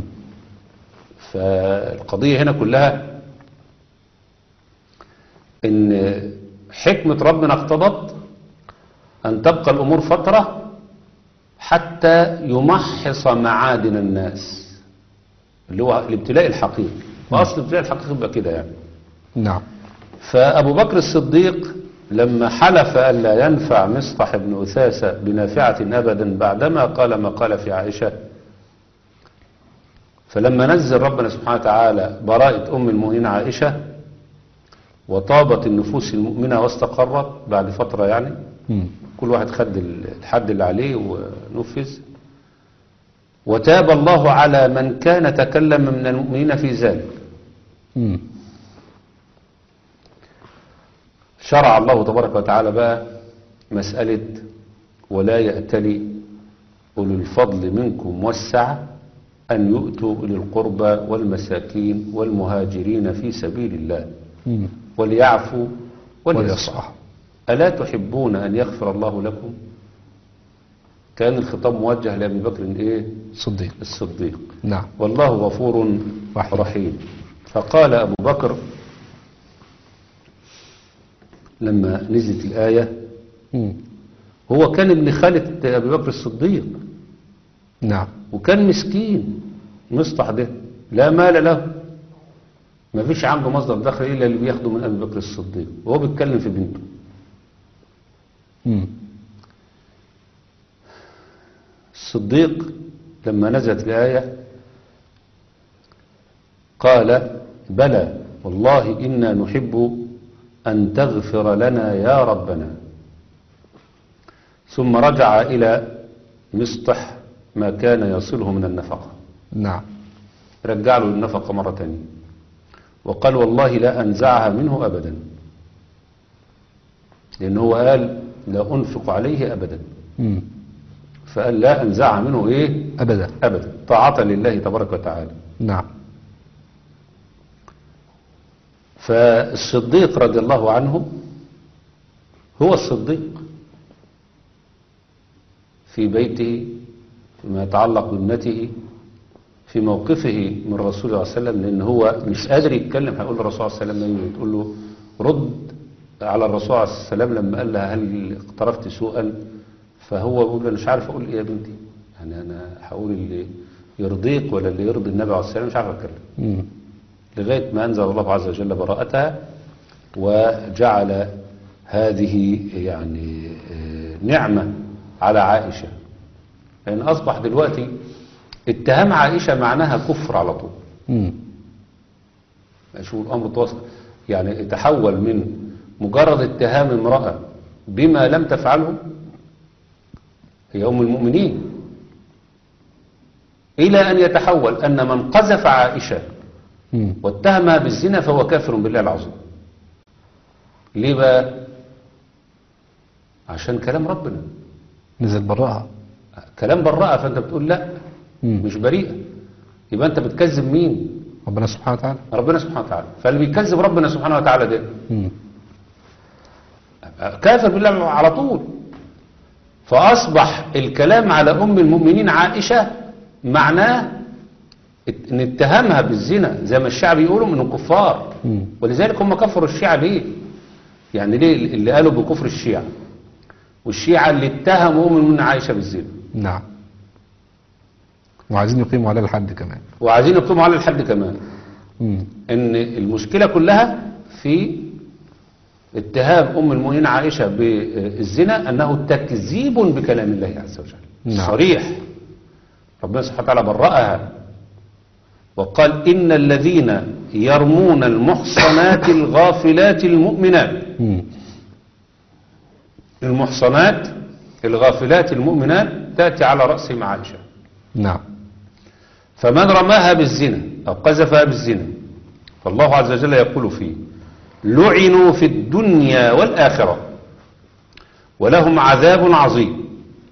فالقضية هنا كلها ان حكمة ربنا اقتضت ان تبقى الامور فترة حتى يمحص معادن الناس اللي هو الابتلاء الحقيقي واصل الابتلاء الحقيقي يبقى كده يعني نعم فأبو بكر الصديق لما حلف ألا ينفع مصطح بن أثاثة بنافعة أبدا بعدما قال ما قال في عائشة فلما نزل ربنا سبحانه وتعالى براءة أم المؤمنين عائشة وطابت النفوس المؤمنة واستقرت بعد فترة يعني مم. كل واحد خد الحد اللي عليه ونفذ وتاب الله على من كان تكلم من المؤمنين في ذلك مم. شرع الله تبارك وتعالى بقى مسألة ولا يأتلي أولو الفضل منكم والسعة أن يؤتوا أولي القربى والمساكين والمهاجرين في سبيل الله مم. وليعفوا وليصفحوا وليصفح ألا تحبون أن يغفر الله لكم كان الخطاب موجه لأبي بكر إيه صديق الصديق نعم والله غفور رحيم. رحيم فقال أبو بكر لما نزلت الآية مم. هو كان ابن خالة أبي بكر الصديق نعم وكان مسكين مصطح ده لا مال له ما فيش عنده مصدر دخل إلا اللي بياخده من أبي بكر الصديق وهو بيتكلم في بنته مم. الصديق لما نزلت الآية قال بلى والله إنا نحب أن تغفر لنا يا ربنا ثم رجع إلى مسطح ما كان يصله من النفقة نعم رجع له النفقة مرة تانية وقال والله لا أنزعها منه أبدا لأنه هو قال لا أنفق عليه أبدا مم. فقال لا أنزعها منه إيه أبدا أبدا طاعة لله تبارك وتعالى نعم فالصديق رضي الله عنه هو الصديق في بيته فيما يتعلق بابنته في موقفه من الرسول صلى الله عليه وسلم لأن هو مش قادر يتكلم هيقول للرسول صلى الله عليه وسلم تقول له رد على الرسول صلى الله عليه وسلم لما قال لها هل اقترفت سوءا فهو بيقول له أنا مش عارف أقول إيه يا بنتي يعني أنا هقول اللي يرضيك ولا اللي يرضي النبي عليه الصلاة والسلام مش عارف أتكلم مم. لغاية ما أنزل الله عز وجل براءتها وجعل هذه يعني آه، نعمة على عائشة لأن أصبح دلوقتي اتهام عائشة معناها كفر على طول مم. شوف الأمر توصل يعني تحول من مجرد اتهام امرأة بما لم تفعله هي أم المؤمنين إلى أن يتحول أن من قذف عائشة مم. واتهمها بالزنا فهو كافر بالله العظيم ليه بقى عشان كلام ربنا نزل براءة كلام براءة فانت بتقول لا مم. مش بريئة يبقى انت بتكذب مين ربنا سبحانه وتعالى ربنا سبحانه وتعالى فاللي بيكذب ربنا سبحانه وتعالى ده مم. كافر بالله على طول فأصبح الكلام على أم المؤمنين عائشة معناه ان اتهامها بالزنا زي ما الشعب يقولوا من الكفار مم. ولذلك هم كفروا الشيعة ليه يعني ليه اللي قالوا بكفر الشيعة والشيعة اللي اتهموا أم المؤمنين عائشة بالزنا نعم وعايزين يقيموا عليه الحد كمان وعايزين يقيموا على الحد كمان مم. ان المشكلة كلها في اتهام ام المؤمنين عائشة بالزنا انه تكذيب بكلام الله عز وجل نعم. صريح ربنا سبحانه وتعالى برأها وقال ان الذين يرمون المحصنات الغافلات المؤمنات مم. المحصنات الغافلات المؤمنات تأتي على رأسهم عائشة نعم فمن رماها بالزنا أو قذفها بالزنا فالله عز وجل يقول فيه لعنوا في الدنيا والآخرة ولهم عذاب عظيم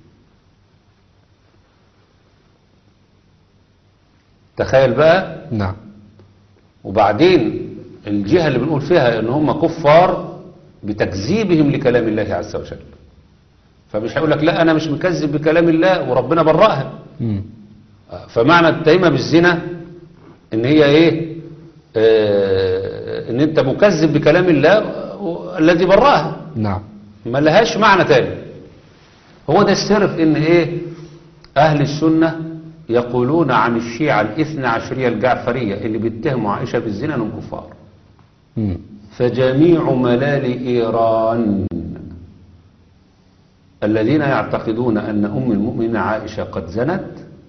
تخيل بقى نعم وبعدين الجهة اللي بنقول فيها ان هم كفار بتكذيبهم لكلام الله عز وجل فمش هيقول لك لا انا مش مكذب بكلام الله وربنا برأها مم. فمعنى التهمة بالزنا ان هي ايه آه ان انت مكذب بكلام الله الذي براها نعم ما لهاش معنى تاني هو ده السر في ان ايه اهل السنة يقولون عن الشيعة الاثنى عشرية الجعفرية اللي بيتهموا عائشة بالزنا انهم كفار مم. فجميع ملال ايران الذين يعتقدون ان ام المؤمنين عائشة قد زنت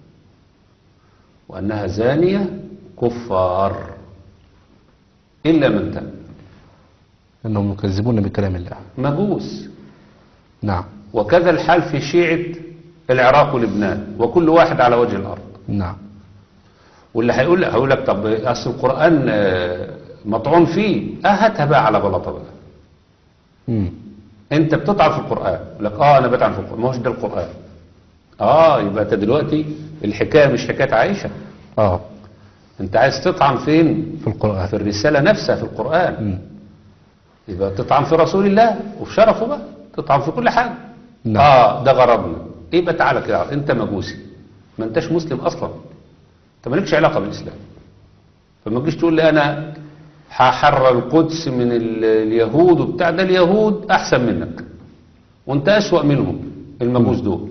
وانها زانية كفار الا من تاب انهم يكذبون بكلام الله مجوس نعم وكذا الحال في شيعة العراق ولبنان وكل واحد على وجه الأرض نعم واللي هيقول لك هيقول لك طب أصل القرآن آه، مطعون فيه اه هاتها بقى على بلاطة بقى مم. انت بتطعن في القرآن يقول لك اه انا بطعن في القرآن ما هوش ده القرآن اه يبقى انت دلوقتي الحكاية مش حكاية عائشة اه انت عايز تطعن فين في القرآن في الرسالة نفسها في القرآن مم. يبقى تطعن في رسول الله وفي شرفه بقى تطعن في كل حاجة نعم. اه ده غرضنا يبقى تعالى كده انت مجوسي ما انتش مسلم اصلا انت مالكش علاقة بالاسلام فما تجيش تقول لي انا هحرر القدس من ال- اليهود وبتاع ده اليهود احسن منك وانت اسوأ منهم المجوس دول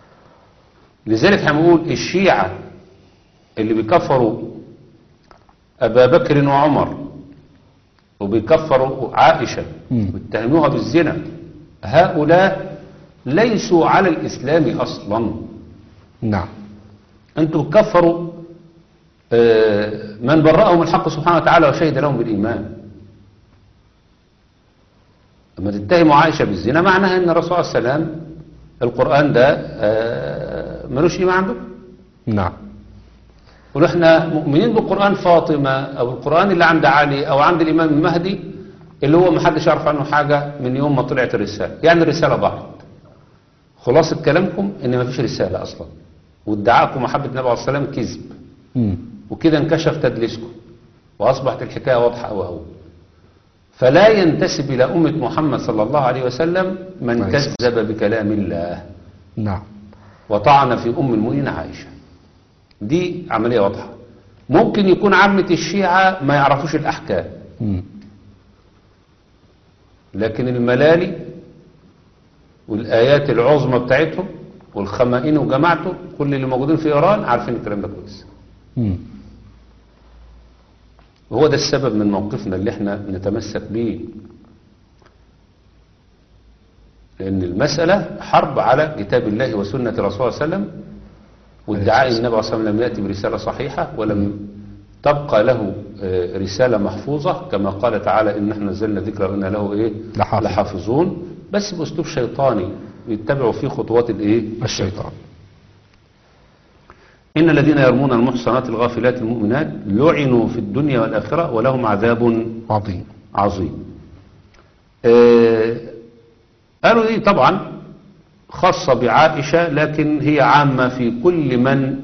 لذلك هنقول الشيعة اللي بيكفروا أبا بكر وعمر وبيكفروا عائشة مم. ويتهموها بالزنا هؤلاء ليسوا على الإسلام أصلا نعم أنتم بتكفروا آه، من برأهم الحق سبحانه وتعالى وشهد لهم بالإيمان لما تتهموا عائشة بالزنا معناها أن الرسول صلى الله عليه وسلم القرآن ده آه، ملوش إيمان عندكم نعم ونحن مؤمنين بقرآن فاطمة أو القرآن اللي عند علي أو عند الإمام المهدي اللي هو محدش يعرف عنه حاجة من يوم ما طلعت الرسالة يعني الرسالة ضاعت خلاصة كلامكم إن ما فيش رسالة أصلا وادعاءكم محبة النبي عليه الصلاة والسلام كذب مم. وكده انكشف تدليسكم وأصبحت الحكاية واضحة أو أو فلا ينتسب إلى أمة محمد صلى الله عليه وسلم من عليه الصلاة كذب بكلام الله نعم وطعن في أم المؤمنين عائشة دي عملية واضحة ممكن يكون عامة الشيعة ما يعرفوش الأحكام مم. لكن الملالي والآيات العظمى بتاعتهم والخمائن وجماعته كل اللي موجودين في إيران عارفين الكلام ده كويس مم. وهو ده السبب من موقفنا اللي احنا نتمسك بيه لأن المسألة حرب على كتاب الله وسنة رسول الله صلى الله عليه وسلم وادعاء النبي صلى الله عليه وسلم لم يأتي برسالة صحيحة ولم تبقى له آه، رسالة محفوظة كما قال تعالى إن احنا نزلنا ذكر وإنا له إيه لحافظ. لحافظون بس بأسلوب شيطاني يتبعوا فيه خطوات الإيه الشيطان إن الذين يرمون المحصنات الغافلات المؤمنات لعنوا في الدنيا والآخرة ولهم عذاب عظيم عظيم آه، قالوا دي طبعا خاصة بعائشة لكن هي عامة في كل من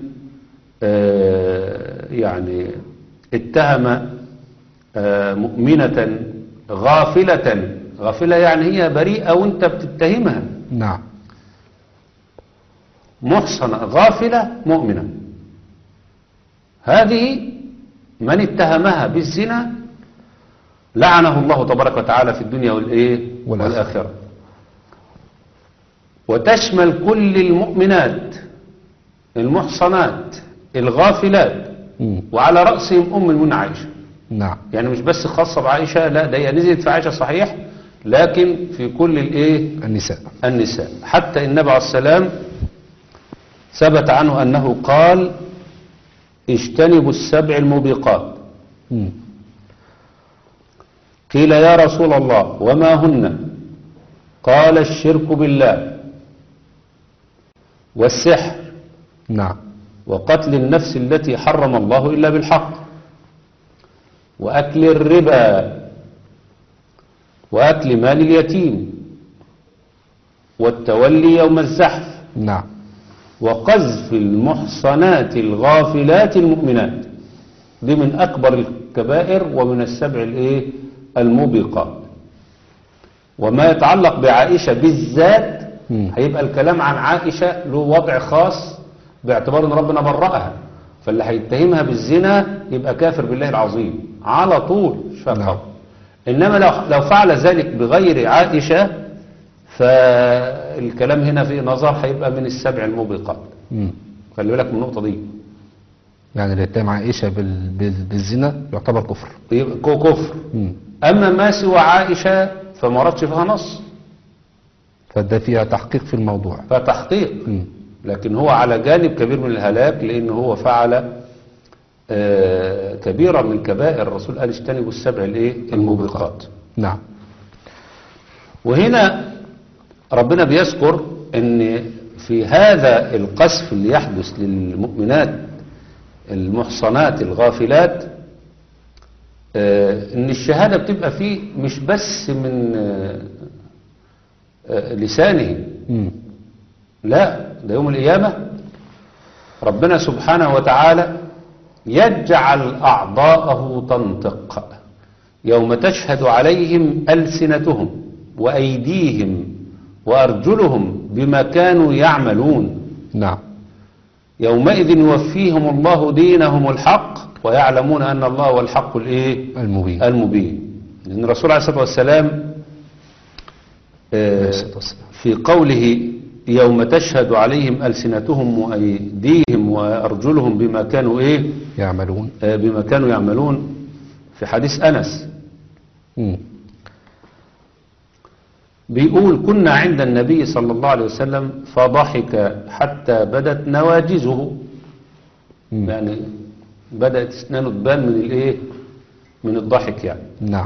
آه، يعني اتهم آه، مؤمنة غافلة غافلة يعني هي بريئة وانت بتتهمها نعم محصنة غافلة مؤمنة هذه من اتهمها بالزنا لعنه الله تبارك وتعالى في الدنيا والإيه والآخرة. والآخرة وتشمل كل المؤمنات المحصنات الغافلات مم. وعلى رأسهم أم المؤمنين عائشة نعم يعني مش بس خاصة بعائشة لا ده هي نزلت في عائشة صحيح لكن في كل الإيه النساء النساء حتى النبي عليه السلام ثبت عنه أنه قال اجتنبوا السبع الموبقات مم. قيل يا رسول الله وما هن قال الشرك بالله والسحر نعم وقتل النفس التي حرم الله إلا بالحق وأكل الربا وأكل مال اليتيم والتولي يوم الزحف نعم وقذف المحصنات الغافلات المؤمنات دي من أكبر الكبائر ومن السبع الايه الموبقات وما يتعلق بعائشة بالذات مم. هيبقى الكلام عن عائشة له وضع خاص باعتبار ان ربنا برأها فاللي هيتهمها بالزنا يبقى كافر بالله العظيم على طول مش فاهم نعم. حاجة. انما لو لو فعل ذلك بغير عائشة فالكلام هنا في نظر هيبقى من السبع الموبقات مم. خلي بالك من النقطة دي يعني اللي يتهم عائشة بال... بال... بالزنا يعتبر كفر يبقى كو- كفر مم. اما ما سوى عائشة فما وردش فيها نص فده فيها تحقيق في الموضوع فتحقيق مم. لكن هو على جانب كبير من الهلاك لأن هو فعل آه، كبيرة من كبائر الرسول قال اجتنبوا السبع الايه الموبقات نعم وهنا ربنا بيذكر ان في هذا القذف اللي يحدث للمؤمنات المحصنات الغافلات آه، ان الشهادة بتبقى فيه مش بس من آه، آه، لسانه مم. لا ده يوم القيامة ربنا سبحانه وتعالى يجعل أعضاءه تنطق يوم تشهد عليهم ألسنتهم وأيديهم وأرجلهم بما كانوا يعملون نعم يومئذ يوفيهم الله دينهم الحق ويعلمون أن الله هو الحق الإيه؟ المبين المبين لأن الرسول عليه الصلاة والسلام آه، عليه الصلاة والسلام. في قوله يوم تشهد عليهم ألسنتهم وأيديهم وأرجلهم بما كانوا إيه يعملون آه، بما كانوا يعملون في حديث أنس مم. بيقول كنا عند النبي صلى الله عليه وسلم فضحك حتى بدت نواجزه مم. يعني بدأت اسنانه تبان من الايه من الضحك يعني نعم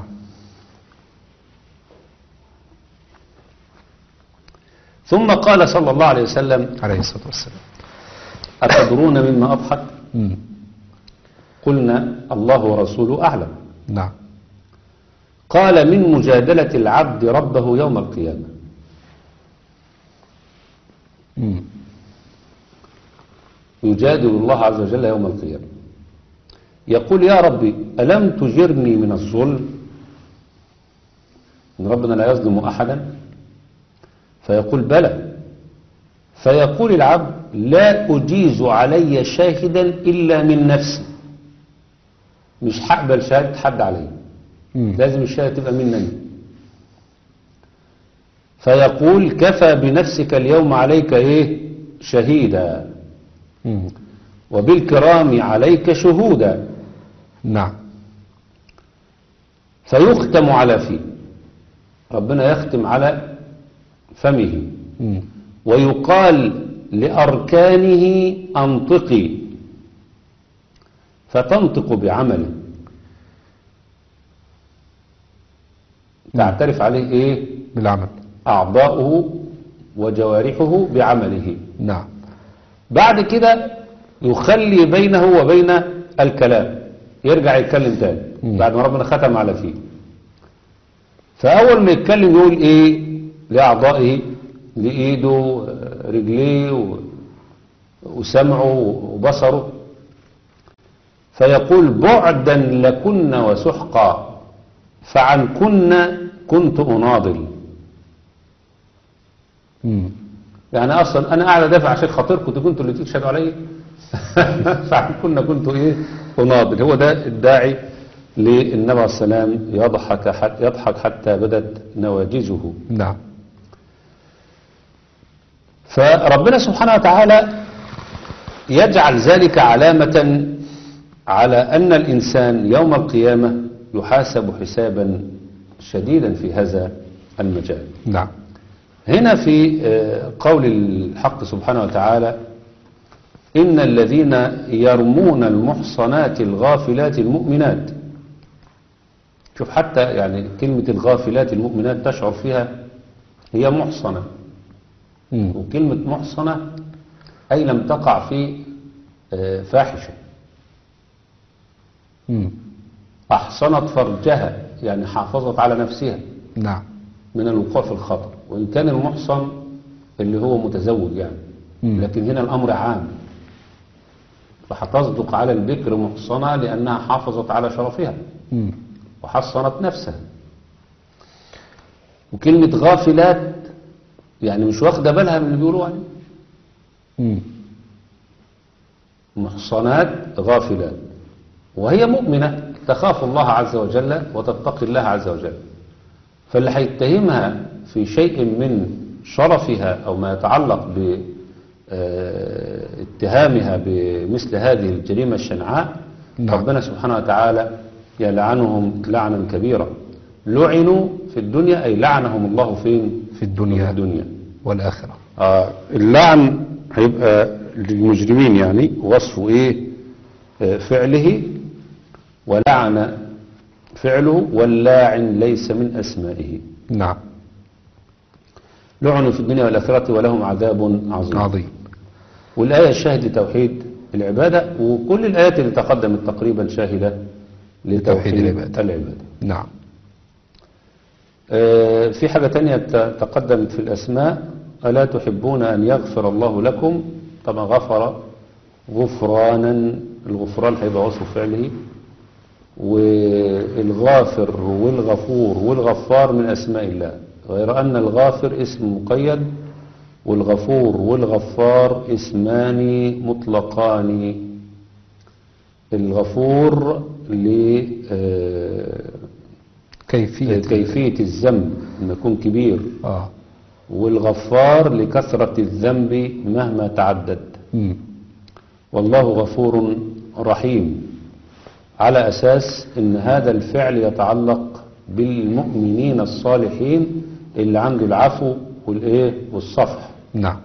ثم قال صلى الله عليه وسلم عليه الصلاة والسلام أتدرون مما أضحك مم. قلنا الله ورسوله أعلم نعم قال من مجادلة العبد ربه يوم القيامة مم. يجادل الله عز وجل يوم القيامة يقول يا ربي ألم تجرني من الظلم إن ربنا لا يظلم أحدا فيقول بلى فيقول العبد لا أجيز علي شاهدا إلا من نفسي مش هقبل شهادة حد علي مم. لازم الشهادة تبقى مني فيقول كفى بنفسك اليوم عليك ايه شهيدا مم. وبالكرام عليك شهودا نعم فيختم على فيه ربنا يختم على فمه مم. ويقال لأركانه أنطقي فتنطق بعمله تعترف عليه ايه بالعمل أعضاؤه وجوارحه بعمله نعم بعد كده يخلي بينه وبين الكلام يرجع يتكلم تاني مم. بعد ما ربنا ختم على فيه فأول ما يتكلم يقول إيه لأعضائه لإيده آه، رجليه و- وسمعه وبصره فيقول بعدا لكن وسحقا فعنكن كنت أناضل مم. يعني اصلا انا قاعد ادافع عشان خاطركم كنتوا انتوا اللي تشهدوا عليا فكنا كنتوا ايه اناضل هو ده الداعي للنبي عليه السلام يضحك حتى يضحك حتى بدت نواجزه نعم فربنا سبحانه وتعالى يجعل ذلك علامة على أن الإنسان يوم القيامة يحاسب حسابا شديدا في هذا المجال نعم هنا في آه، قول الحق سبحانه وتعالى إن الذين يرمون المحصنات الغافلات المؤمنات شوف حتى يعني كلمة الغافلات المؤمنات تشعر فيها هي محصنة مم. وكلمة محصنة أي لم تقع في آه، فاحشة مم. أحصنت فرجها يعني حافظت على نفسها نعم من الوقوع في الخطر وإن كان المحصن اللي هو متزوج يعني مم. لكن هنا الأمر عام فهتصدق على البكر محصنة لأنها حافظت على شرفها مم. وحصنت نفسها وكلمة غافلات يعني مش واخدة بالها من اللي بيقولوا عليه مم. محصنات غافلات وهي مؤمنة تخاف الله عز وجل وتتقي الله عز وجل فاللي هيتهمها في شيء من شرفها أو ما يتعلق باتهامها بمثل هذه الجريمة الشنعاء نعم. ربنا سبحانه وتعالى يلعنهم لعنا كبيرا لعنوا في الدنيا أي لعنهم الله فين في الدنيا في الدنيا والآخرة آه اللعن هيبقى للمجرمين يعني وصفه ايه آه فعله ولعن فعله واللاعن ليس من اسمائه نعم لعنوا في الدنيا والآخرة ولهم عذاب عظيم عظيم والآية شاهد لتوحيد العبادة وكل الآيات اللي تقدمت تقريبا شاهدة لتوحيد العبادة. العبادة نعم آه، في حاجة تانية ت- تقدمت في الأسماء ألا تحبون أن يغفر الله لكم طبعا غفر غفرانا الغفران هيبقى وصف فعله والغافر والغفور والغفار من أسماء الله غير أن الغافر اسم مقيد والغفور والغفار اسمان مطلقان الغفور ل آه، كيفية كيفية الذنب أن يكون كبير آه والغفار لكثرة الذنب مهما تعدد مم. والله غفور رحيم على أساس أن هذا الفعل يتعلق بالمؤمنين الصالحين اللي عنده العفو والإيه والصفح نعم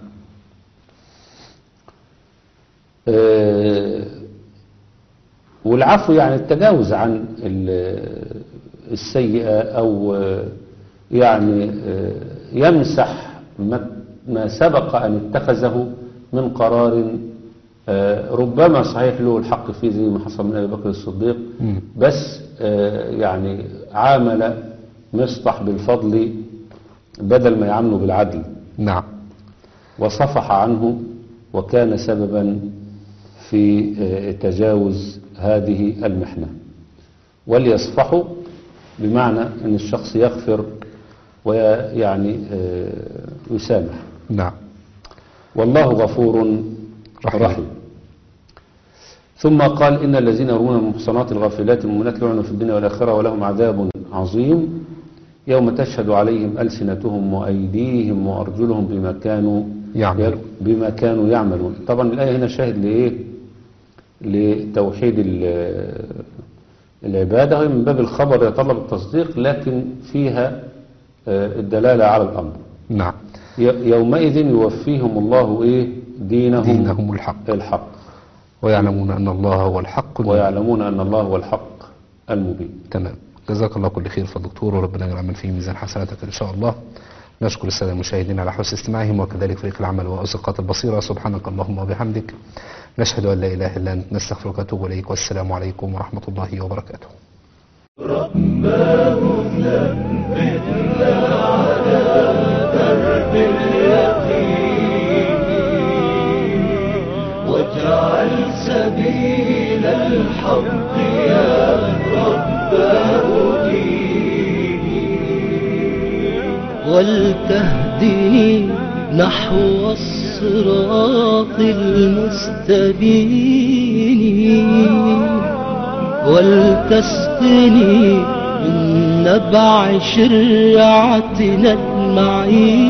آه، والعفو يعني التجاوز عن ال- السيئة أو آه، يعني آه، يمسح ما ما سبق أن اتخذه من قرار آه، ربما صحيح له الحق فيه زي ما حصل من أبي بكر الصديق مم. بس آه، يعني عامل مصطح بالفضل بدل ما يعامله بالعدل نعم وصفح عنه وكان سببا في آه، تجاوز هذه المحنة وليصفحوا بمعنى أن الشخص يغفر ويعني آه، يسامح نعم والله غفور رحيم. رحيم ثم قال إن الذين يرمون المحصنات الغافلات المؤمنات لعنوا في الدنيا والآخرة ولهم عذاب عظيم يوم تشهد عليهم ألسنتهم وأيديهم وأرجلهم بما كانوا يعملون. بما كانوا يعملون طبعا الآية هنا شاهد لإيه لتوحيد ال- العبادة هي من باب الخبر يطلب التصديق لكن فيها آه، الدلالة على الأمر نعم ي- يومئذ يوفيهم الله إيه دينهم, دينهم الحق الحق ويعلمون أن الله هو الحق ويعلمون أن الله هو الحق المبين تمام جزاك الله كل خير فالدكتور وربنا يجعل العمل فيه ميزان حسناتك إن شاء الله نشكر السادة المشاهدين على حسن استماعهم وكذلك فريق العمل وأصدقاء البصيرة سبحانك اللهم وبحمدك نشهد أن لا إله إلا أنت نستغفرك ونتوب إليك والسلام عليكم ورحمة الله وبركاته واجعل سبيل الحق يا رب ديني ولتهدني نحو الصراط المستبين ولتسقني من نبع شرعتنا المعين